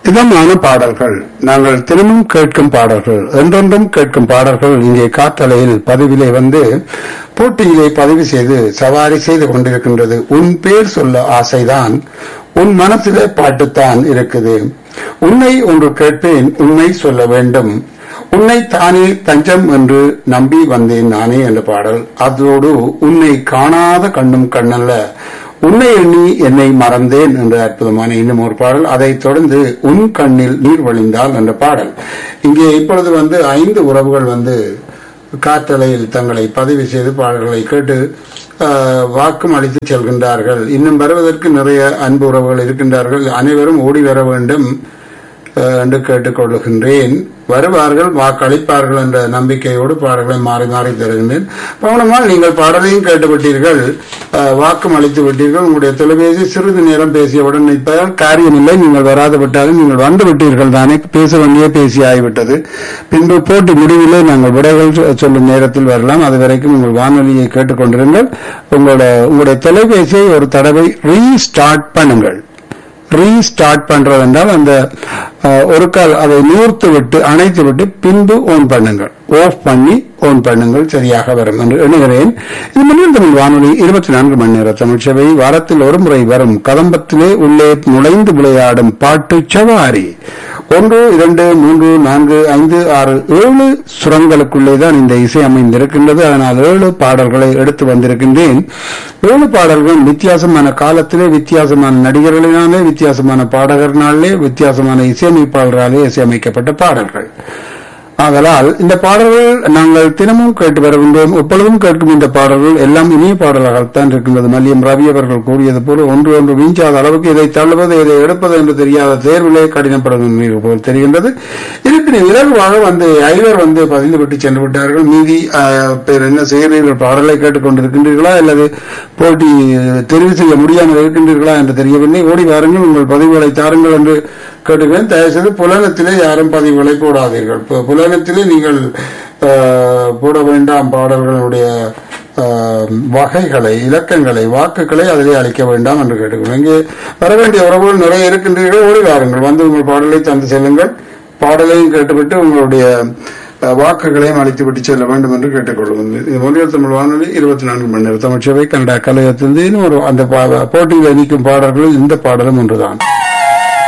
இதமான பாடல்கள் நாங்கள் தினமும் கேட்கும் பாடல்கள் என்றென்றும் கேட்கும் பாடல்கள் இங்கே காற்றலையில் பதிவிலே வந்து போட்டியிலே பதிவு செய்து சவாரி செய்து கொண்டிருக்கின்றது உன் பேர் சொல்ல ஆசைதான் உன் மனத்திலே பாட்டுத்தான் இருக்குது உன்னை ஒன்று கேட்பேன் உண்மை சொல்ல வேண்டும் உன்னை தானே தஞ்சம் என்று நம்பி வந்தேன் நானே என்ற பாடல் அதோடு உன்னை காணாத கண்ணும் கண்ணல்ல உன்னை எண்ணி என்னை மறந்தேன் என்ற அற்புதமான இன்னும் ஒரு பாடல் அதைத் தொடர்ந்து உன் கண்ணில் நீர் வழிந்தால் என்ற பாடல் இங்கே இப்பொழுது வந்து ஐந்து உறவுகள் வந்து காற்றலையில் தங்களை பதிவு செய்து பாடல்களை கேட்டு ஆஹ், வாக்கும் அளித்து செல்கின்றார்கள் இன்னும் வருவதற்கு நிறைய அன்பு உறவுகள் இருக்கின்றார்கள் அனைவரும் ஓடி வர வேண்டும் ஆஹ், என்று கேட்டுக்கொள்கின்றேன் வருவார்கள் வாக்களிப்பார்கள் என்ற நம்பிக்கையோடு பாடல்களை மாறி மாறி தருகின்றேன் பவனமால் நீங்கள் பாடலையும் கேட்டுவிட்டீர்கள் ஆஹ், வாக்கும் அளித்து விட்டீர்கள் உங்களுடைய தொலைபேசி சிறிது நேரம் பேசியவுடன் நிற்பதால் காரியமில்லை நீங்கள் வராது விட்டாலும் நீங்கள் வந்து விட்டீர்கள் தானே பேச வேண்டிய பேசி ஆகிவிட்டது பின்பு போட்டி முடிவிலே நாங்கள் விடைகள் சொ- சொல்லும் நேரத்தில் வரலாம் அது வரைக்கும் உங்கள் வானொலியை கேட்டுக்கொண்டிருங்கள் உங்களோட உங்களுடைய தொலைபேசியை ஒரு தடவை ரீஸ்டார்ட் பண்ணுங்கள் ரீஸ்டார்ட் பண்றது என்றால் அந்த அஹ், ஒரு கால் அதை நூர்த்து விட்டு அணைத்து விட்டு பின்பு ஓன் பண்ணுங்கள் ஆஃப் பண்ணி ஓன் பண்ணுங்கள் சரியாக வரும் என்று எண்ணுகிறேன் இது மின்னல் தமிழ் வானொலி இருபத்தி நான்கு மணி நேர தமிழ் சேவை வாரத்தில் ஒரு முறை வரும் கதம்பத்திலே உள்ளே நுழைந்து விளையாடும் பாட்டு சவாரி ஒன்று இரண்டு மூன்று நான்கு ஐந்து ஆறு ஏழு சுரங்களுக்குள்ளே தான் இந்த இசை அமைந்திருக்கின்றது அதனால் ஏழு பாடல்களை எடுத்து வந்திருக்கின்றேன் ஏழு பாடல்கள் வித்தியாசமான காலத்திலே வித்தியாசமான நடிகர்களினாலே வித்தியாசமான பாடகர்னாலே வித்தியாசமான இசையமைப்பாளராலே இசையமைக்கப்பட்ட பாடல்கள் ஆதலால் இந்த பாடல்கள் நாங்கள் தினமும் கேட்டு வருகின்றோம் எப்பொழுதும் கேட்கும் இந்த பாடல்கள் எல்லாம் இனிய பாடல்கள்தான் இருக்கின்றது மல்லியம் ரவி அவர்கள் கூறியது போல ஒன்று ஒன்று வீஞ்சாத அளவுக்கு இதை தள்ளுவது இதை எடுப்பது என்று தெரியாத தேர்விலே கடினப்படும் போல் தெரிகின்றது இருப்பினும் இலகுவாக வந்து ஐவர் வந்து பதிந்து விட்டு சென்று விட்டார்கள் மீதி ஆஹ், பேர் என்ன செய்கிறீர்கள் பாடலை கேட்டுக்கொண்டிருக்கின்றீர்களா அல்லது போட்டி தெரிவு செய்ய முடியாமல் இருக்கின்றீர்களா என்று தெரியவில்லை ஓடி வாருங்கள் உங்கள் பதிவுகளை தாருங்கள் என்று கேட்டுக்கிறேன் தயவுசெய்து புலனத்திலே யாரும் பதிவுகளை போடாதீர்கள் பு- புலனத்திலே நீங்கள் ஆஹ், போட வேண்டாம் பாடல்களுடைய ஆஹ், வகைகளை இலக்கங்களை வாக்குகளை அதிலே அளிக்க வேண்டாம் என்று கேட்டுக்கிறேன் இங்கே வர வேண்டிய உறவுகள் நிறைய இருக்கின்றீர்கள் ஓடி வாருங்கள் வந்து உங்கள் பாடலை தந்து செல்லுங்கள் பாடலையும் கேட்டுவிட்டு உங்களுடைய அஹ், வாக்குகளையும் அளித்து விட்டு செல்ல வேண்டும் என்று கேட்டுக்கொள்ளுங்கள் இது மொழியல் தமிழ் வானொலி இருபத்தி நான்கு மணி நேரம் தமிழ்ச்சவை கனடா கலையத்திலிருந்து இன்னும் ஒரு அந்த பா- போட்டியில் நிற்கும் பாடல்களில் இந்த பாடலும் ஒன்றுதான்